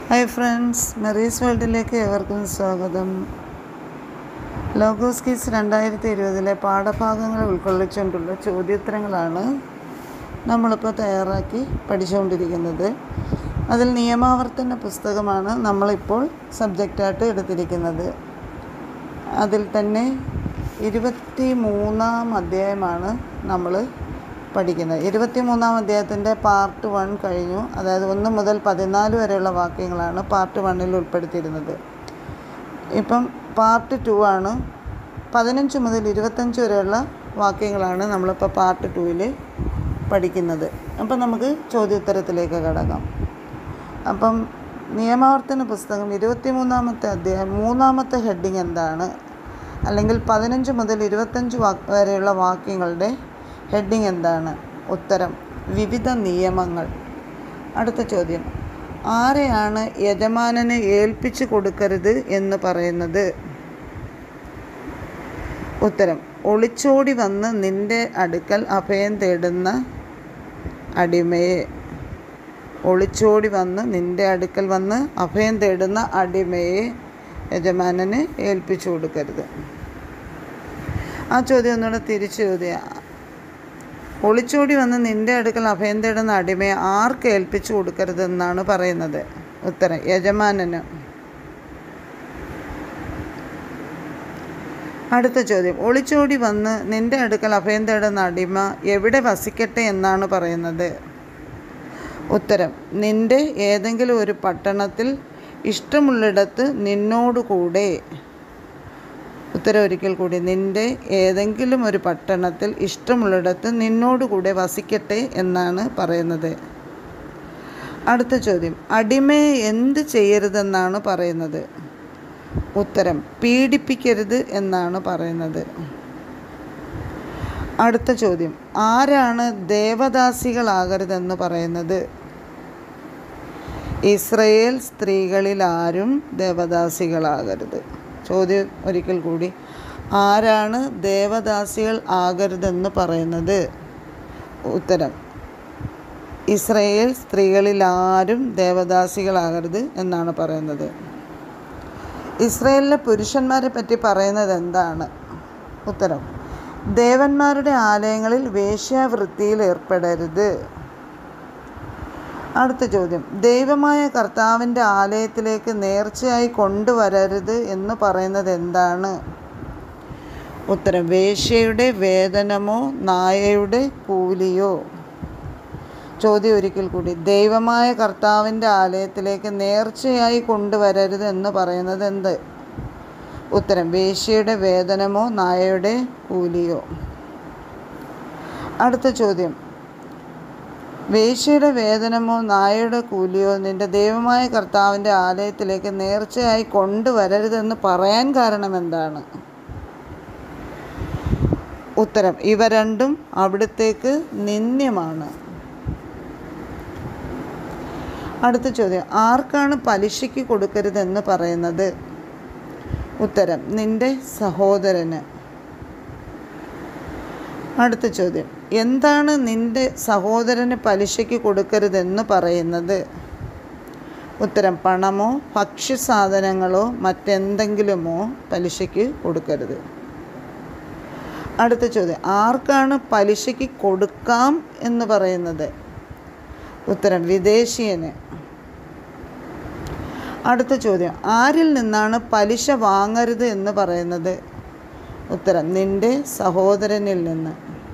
hi friends Mary's വേൾഡിലേക്ക് ഏവർക്കും സ്വാഗതം ലോഗോസ് കിസ് രണ്ടായിരത്തി ഇരുപതിലെ പാഠഭാഗങ്ങൾ ഉൾക്കൊള്ളിച്ചുകൊണ്ടുള്ള ചോദ്യോത്തരങ്ങളാണ് നമ്മളിപ്പോൾ തയ്യാറാക്കി പഠിച്ചുകൊണ്ടിരിക്കുന്നത് അതിൽ നിയമാവർത്തന പുസ്തകമാണ് നമ്മളിപ്പോൾ സബ്ജക്റ്റായിട്ട് എടുത്തിരിക്കുന്നത് അതിൽ തന്നെ ഇരുപത്തി മൂന്നാം അധ്യായമാണ് നമ്മൾ പഠിക്കുന്നത് ഇരുപത്തി മൂന്നാം അധ്യായത്തിൻ്റെ പാർട്ട് വൺ കഴിഞ്ഞു അതായത് ഒന്ന് മുതൽ പതിനാല് വരെയുള്ള വാക്യങ്ങളാണ് പാർട്ട് വണ്ണിൽ ഉൾപ്പെടുത്തിയിരുന്നത് ഇപ്പം പാർട്ട് ടു ആണ് പതിനഞ്ച് മുതൽ ഇരുപത്തഞ്ച് വരെയുള്ള വാക്യങ്ങളാണ് നമ്മളിപ്പോൾ പാർട്ട് ടുവിൽ പഠിക്കുന്നത് അപ്പം നമുക്ക് ചോദ്യോത്തരത്തിലേക്ക് കടക്കാം അപ്പം നിയമാവർത്തന പുസ്തകം ഇരുപത്തി മൂന്നാമത്തെ അധ്യായം മൂന്നാമത്തെ ഹെഡിങ് എന്താണ് അല്ലെങ്കിൽ പതിനഞ്ച് മുതൽ ഇരുപത്തഞ്ച് വാ വരെയുള്ള വാക്യങ്ങളുടെ ഹെഡിങ് എന്താണ് ഉത്തരം വിവിധ നിയമങ്ങൾ അടുത്ത ചോദ്യം ആരെയാണ് യജമാനന് ഏൽപ്പിച്ചു കൊടുക്കരുത് എന്ന് പറയുന്നത് ഉത്തരം ഒളിച്ചോടി വന്ന് നിന്റെ അടുക്കൽ അഭയം തേടുന്ന അടിമയെ ഒളിച്ചോടി വന്ന് നിന്റെ അടുക്കൽ വന്ന് അഭയം തേടുന്ന അടിമയെ യജമാനന് ഏൽപ്പിച്ചു കൊടുക്കരുത് ആ ചോദ്യം ഒന്നുകൂടെ തിരിച്ചു ചോദ്യം ഒളിച്ചോടി വന്ന് നിന്റെ അടുക്കൽ അഭയം തേടുന്ന അടിമയെ ആർക്ക് ഏൽപ്പിച്ചു കൊടുക്കരുതെന്നാണ് പറയുന്നത് ഉത്തരം യജമാനന് അടുത്ത ചോദ്യം ഒളിച്ചോടി വന്ന് നിന്റെ അടുക്കൽ അഭയം തേടുന്ന അടിമ എവിടെ വസിക്കട്ടെ എന്നാണ് പറയുന്നത് ഉത്തരം നിന്റെ ഏതെങ്കിലും ഒരു പട്ടണത്തിൽ ഇഷ്ടമുള്ളിടത്ത് നിന്നോടുകൂടെ ഉത്തരം ഒരിക്കൽ കൂടി നിന്റെ ഏതെങ്കിലും ഒരു പട്ടണത്തിൽ ഇഷ്ടമുള്ളിടത്ത് നിന്നോടുകൂടെ വസിക്കട്ടെ എന്നാണ് പറയുന്നത് അടുത്ത ചോദ്യം അടിമയെ എന്ത് ചെയ്യരുതെന്നാണ് പറയുന്നത് ഉത്തരം പീഡിപ്പിക്കരുത് എന്നാണ് പറയുന്നത് അടുത്ത ചോദ്യം ആരാണ് ദേവദാസികളാകരുതെന്ന് പറയുന്നത് ഇസ്രയേൽ സ്ത്രീകളിൽ ആരും ദേവദാസികളാകരുത് ചോദ്യം ഒരിക്കൽ കൂടി ആരാണ് ദേവദാസികൾ ആകരുതെന്ന് പറയുന്നത് ഉത്തരം ഇസ്രയേൽ സ്ത്രീകളിൽ ആരും ദേവദാസികളാകരുത് എന്നാണ് പറയുന്നത് ഇസ്രയേലിലെ പുരുഷന്മാരെ പറ്റി പറയുന്നത് എന്താണ് ഉത്തരം ദേവന്മാരുടെ ആലയങ്ങളിൽ വേശ്യാവൃത്തിയിൽ ഏർപ്പെടരുത് അടുത്ത ചോദ്യം ദൈവമായ കർത്താവിൻ്റെ ആലയത്തിലേക്ക് നേർച്ചയായി കൊണ്ടുവരരുത് എന്ന് പറയുന്നത് എന്താണ് ഉത്തരം വേശ്യയുടെ വേതനമോ നായയുടെ കൂലിയോ ചോദ്യം ഒരിക്കൽ കൂടി ദൈവമായ കർത്താവിൻ്റെ ആലയത്തിലേക്ക് നേർച്ചയായി കൊണ്ടുവരരുത് എന്ന് പറയുന്നത് എന്ത് ഉത്തരം വേശ്യയുടെ വേതനമോ നായയുടെ കൂലിയോ അടുത്ത ചോദ്യം വേശ്യയുടെ വേതനമോ നായയുടെ കൂലിയോ നിന്റെ ദൈവമായ കർത്താവിൻ്റെ ആലയത്തിലേക്ക് നേർച്ചയായി കൊണ്ടുവരരുതെന്ന് പറയാൻ കാരണം എന്താണ് ഉത്തരം ഇവ രണ്ടും അവിടത്തേക്ക് നിന്ദ്യമാണ് അടുത്ത ചോദ്യം ആർക്കാണ് പലിശയ്ക്ക് കൊടുക്കരുതെന്ന് പറയുന്നത് ഉത്തരം നിന്റെ സഹോദരന് അടുത്ത ചോദ്യം എന്താണ് നിന്റെ സഹോദരന് പലിശയ്ക്ക് കൊടുക്കരുതെന്ന് പറയുന്നത് ഉത്തരം പണമോ ഭക്ഷ്യസാധനങ്ങളോ മറ്റെന്തെങ്കിലുമോ പലിശയ്ക്ക് കൊടുക്കരുത് അടുത്ത ചോദ്യം ആർക്കാണ് പലിശയ്ക്ക് കൊടുക്കാം എന്ന് പറയുന്നത് ഉത്തരം വിദേശീയന് അടുത്ത ചോദ്യം ആരിൽ നിന്നാണ് പലിശ വാങ്ങരുത് എന്ന് പറയുന്നത് ഉത്തരം നിന്റെ സഹോദരനിൽ നിന്ന്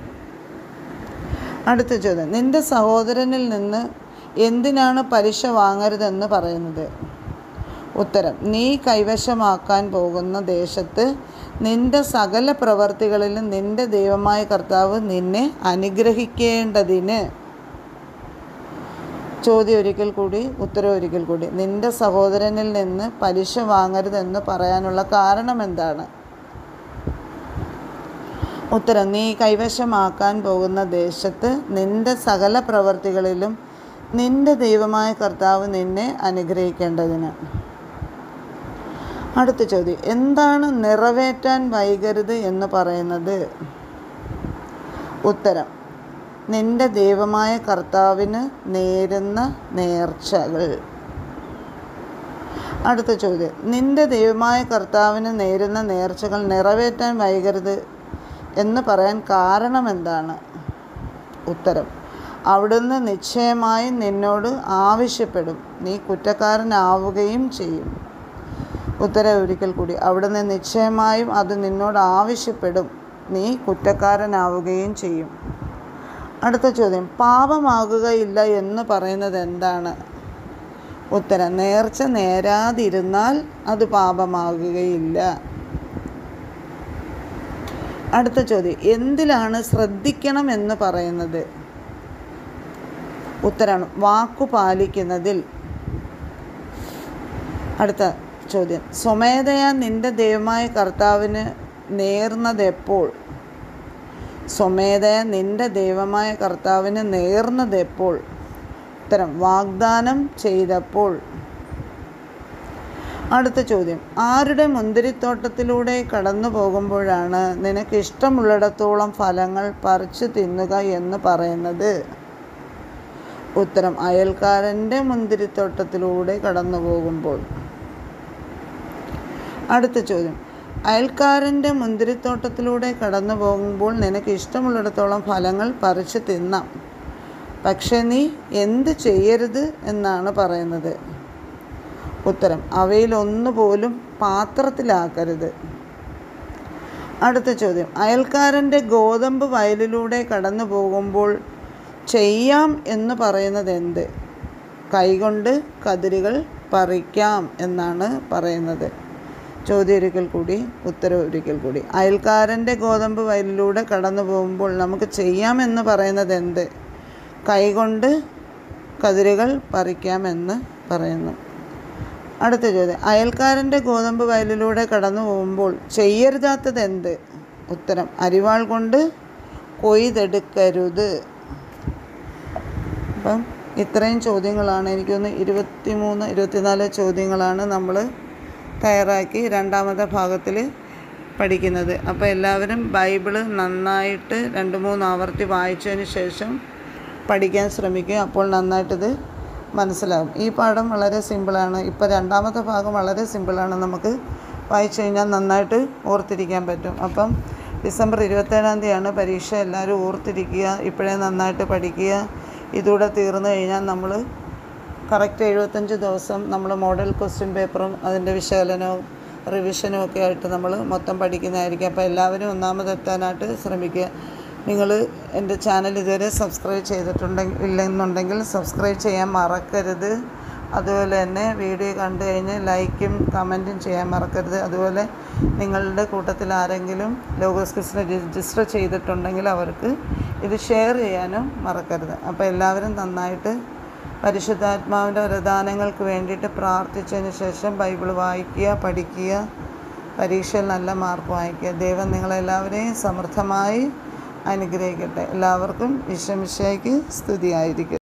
അടുത്ത ചോദ്യം നിന്റെ സഹോദരനിൽ നിന്ന് എന്തിനാണ് പലിശ വാങ്ങരുതെന്ന് പറയുന്നത് ഉത്തരം നീ കൈവശമാക്കാൻ പോകുന്ന ദേശത്ത് നിന്റെ സകല പ്രവർത്തികളിലും നിന്റെ ദൈവമായ കർത്താവ് നിന്നെ അനുഗ്രഹിക്കേണ്ടതിന് ചോദ്യം ഒരിക്കൽ കൂടി ഉത്തരം ഒരിക്കൽ കൂടി നിന്റെ സഹോദരനിൽ നിന്ന് പലിശ വാങ്ങരുതെന്ന് പറയാനുള്ള കാരണം എന്താണ് ഉത്തരം നീ കൈവശമാക്കാൻ പോകുന്ന ദേശത്ത് നിന്റെ സകല പ്രവർത്തികളിലും നിന്റെ ദൈവമായ കർത്താവ് നിന്നെ അനുഗ്രഹിക്കേണ്ടതിന് അടുത്ത ചോദ്യം എന്താണ് നിറവേറ്റാൻ വൈകരുത് എന്ന് പറയുന്നത് ഉത്തരം നിന്റെ ദൈവമായ കർത്താവിന് നേരുന്ന നേർച്ചകൾ അടുത്ത ചോദ്യം നിന്റെ ദൈവമായ കർത്താവിന് നേരുന്ന നേർച്ചകൾ നിറവേറ്റാൻ വൈകരുത് എന്ന് പറയാൻ കാരണം എന്താണ് ഉത്തരം അവിടുന്ന് നിശ്ചയമായും നിന്നോട് ആവശ്യപ്പെടും നീ കുറ്റക്കാരനാവുകയും ചെയ്യും ഉത്തരം ഒരിക്കൽ കൂടി അവിടുന്ന് നിശ്ചയമായും അത് നിന്നോട് ആവശ്യപ്പെടും നീ കുറ്റക്കാരനാവുകയും ചെയ്യും അടുത്ത ചോദ്യം പാപമാകുകയില്ല എന്ന് പറയുന്നത് എന്താണ് ഉത്തരം നേർച്ച നേരാതിരുന്നാൽ അത് പാപമാകുകയില്ല അടുത്ത ചോദ്യം എന്തിലാണ് ശ്രദ്ധിക്കണം എന്ന് പറയുന്നത് ഉത്തരം വാക്കു പാലിക്കുന്നതിൽ അടുത്ത ചോദ്യം സ്വമേധയാ നിന്റെ ദൈവമായ കർത്താവിന് നേർന്നതെപ്പോൾ സ്വമേധയാ നിന്റെ ദൈവമായ കർത്താവിന് നേർന്നതെപ്പോൾ ഉത്തരം വാഗ്ദാനം ചെയ്തപ്പോൾ അടുത്ത ചോദ്യം ആരുടെ മുന്തിരിത്തോട്ടത്തിലൂടെ കടന്നു പോകുമ്പോഴാണ് നിനക്ക് ഇഷ്ടമുള്ളിടത്തോളം ഫലങ്ങൾ പറിച്ചു തിന്നുക എന്ന് പറയുന്നത് ഉത്തരം അയൽക്കാരൻ്റെ മുന്തിരിത്തോട്ടത്തിലൂടെ കടന്നു പോകുമ്പോൾ അടുത്ത ചോദ്യം അയൽക്കാരൻ്റെ മുന്തിരിത്തോട്ടത്തിലൂടെ കടന്നു പോകുമ്പോൾ നിനക്ക് ഇഷ്ടമുള്ളിടത്തോളം ഫലങ്ങൾ പറിച്ചു തിന്നാം പക്ഷെ നീ എന്ത് ചെയ്യരുത് എന്നാണ് പറയുന്നത് ഉത്തരം അവയിലൊന്നുപോലും പാത്രത്തിലാക്കരുത് അടുത്ത ചോദ്യം അയൽക്കാരൻ്റെ ഗോതമ്പ് വയലിലൂടെ കടന്നു പോകുമ്പോൾ ചെയ്യാം എന്ന് പറയുന്നത് എന്ത് കൈകൊണ്ട് കതിരുകൾ പറിക്കാം എന്നാണ് പറയുന്നത് ചോദ്യം ഒരിക്കൽ കൂടി ഉത്തരവ് ഒരിക്കൽ കൂടി അയൽക്കാരൻ്റെ ഗോതമ്പ് വയലിലൂടെ കടന്നു പോകുമ്പോൾ നമുക്ക് ചെയ്യാമെന്ന് പറയുന്നത് എന്ത് കൈകൊണ്ട് കതിരുകൾ പറിക്കാമെന്ന് പറയുന്നു അടുത്ത ചോദ്യം അയൽക്കാരൻ്റെ ഗോതമ്പ് വയലിലൂടെ കടന്നു പോകുമ്പോൾ ചെയ്യരുതാത്തത് എന്ത് ഉത്തരം അരിവാൾ കൊണ്ട് കൊയ്തെടുക്കരുത് അപ്പം ഇത്രയും ചോദ്യങ്ങളാണ് എനിക്കൊന്ന് ഇരുപത്തി മൂന്ന് ഇരുപത്തിനാല് ചോദ്യങ്ങളാണ് നമ്മൾ തയ്യാറാക്കി രണ്ടാമത്തെ ഭാഗത്തിൽ പഠിക്കുന്നത് അപ്പോൾ എല്ലാവരും ബൈബിള് നന്നായിട്ട് രണ്ട് മൂന്ന് ആവർത്തി വായിച്ചതിന് ശേഷം പഠിക്കാൻ ശ്രമിക്കുക അപ്പോൾ നന്നായിട്ടിത് മനസ്സിലാകും ഈ പാഠം വളരെ സിമ്പിളാണ് ഇപ്പോൾ രണ്ടാമത്തെ ഭാഗം വളരെ സിമ്പിളാണ് നമുക്ക് വായിച്ചു കഴിഞ്ഞാൽ നന്നായിട്ട് ഓർത്തിരിക്കാൻ പറ്റും അപ്പം ഡിസംബർ ഇരുപത്തേഴാം തീയതിയാണ് പരീക്ഷ എല്ലാവരും ഓർത്തിരിക്കുക ഇപ്പോഴേ നന്നായിട്ട് പഠിക്കുക ഇതൂടെ തീർന്നു കഴിഞ്ഞാൽ നമ്മൾ കറക്റ്റ് എഴുപത്തഞ്ച് ദിവസം നമ്മൾ മോഡൽ ക്വസ്റ്റ്യൻ പേപ്പറും അതിൻ്റെ വിശകലനവും റിവിഷനും ഒക്കെ ആയിട്ട് നമ്മൾ മൊത്തം പഠിക്കുന്നതായിരിക്കും അപ്പോൾ എല്ലാവരും ഒന്നാമതെത്താനായിട്ട് ശ്രമിക്കുക നിങ്ങൾ എൻ്റെ ചാനൽ ഇതുവരെ സബ്സ്ക്രൈബ് ചെയ്തിട്ടുണ്ടെങ്കിൽ ഇല്ലെന്നുണ്ടെങ്കിൽ സബ്സ്ക്രൈബ് ചെയ്യാൻ മറക്കരുത് അതുപോലെ തന്നെ വീഡിയോ കണ്ടു കഴിഞ്ഞ് ലൈക്കും കമൻറ്റും ചെയ്യാൻ മറക്കരുത് അതുപോലെ നിങ്ങളുടെ കൂട്ടത്തിൽ ആരെങ്കിലും ലോഗോസ് ക്വിസിന് രജിസ്റ്റർ ചെയ്തിട്ടുണ്ടെങ്കിൽ അവർക്ക് ഇത് ഷെയർ ചെയ്യാനും മറക്കരുത് അപ്പോൾ എല്ലാവരും നന്നായിട്ട് പരിശുദ്ധാത്മാവിൻ്റെ വരദാനങ്ങൾക്ക് വേണ്ടിയിട്ട് പ്രാർത്ഥിച്ചതിന് ശേഷം ബൈബിൾ വായിക്കുക പഠിക്കുക പരീക്ഷയിൽ നല്ല മാർക്ക് വാങ്ങിക്കുക ദൈവം നിങ്ങളെല്ലാവരെയും സമൃദ്ധമായി അനുഗ്രഹിക്കട്ടെ എല്ലാവർക്കും ഈശ്വമിശയ്ക്ക് സ്തുതിയായിരിക്കും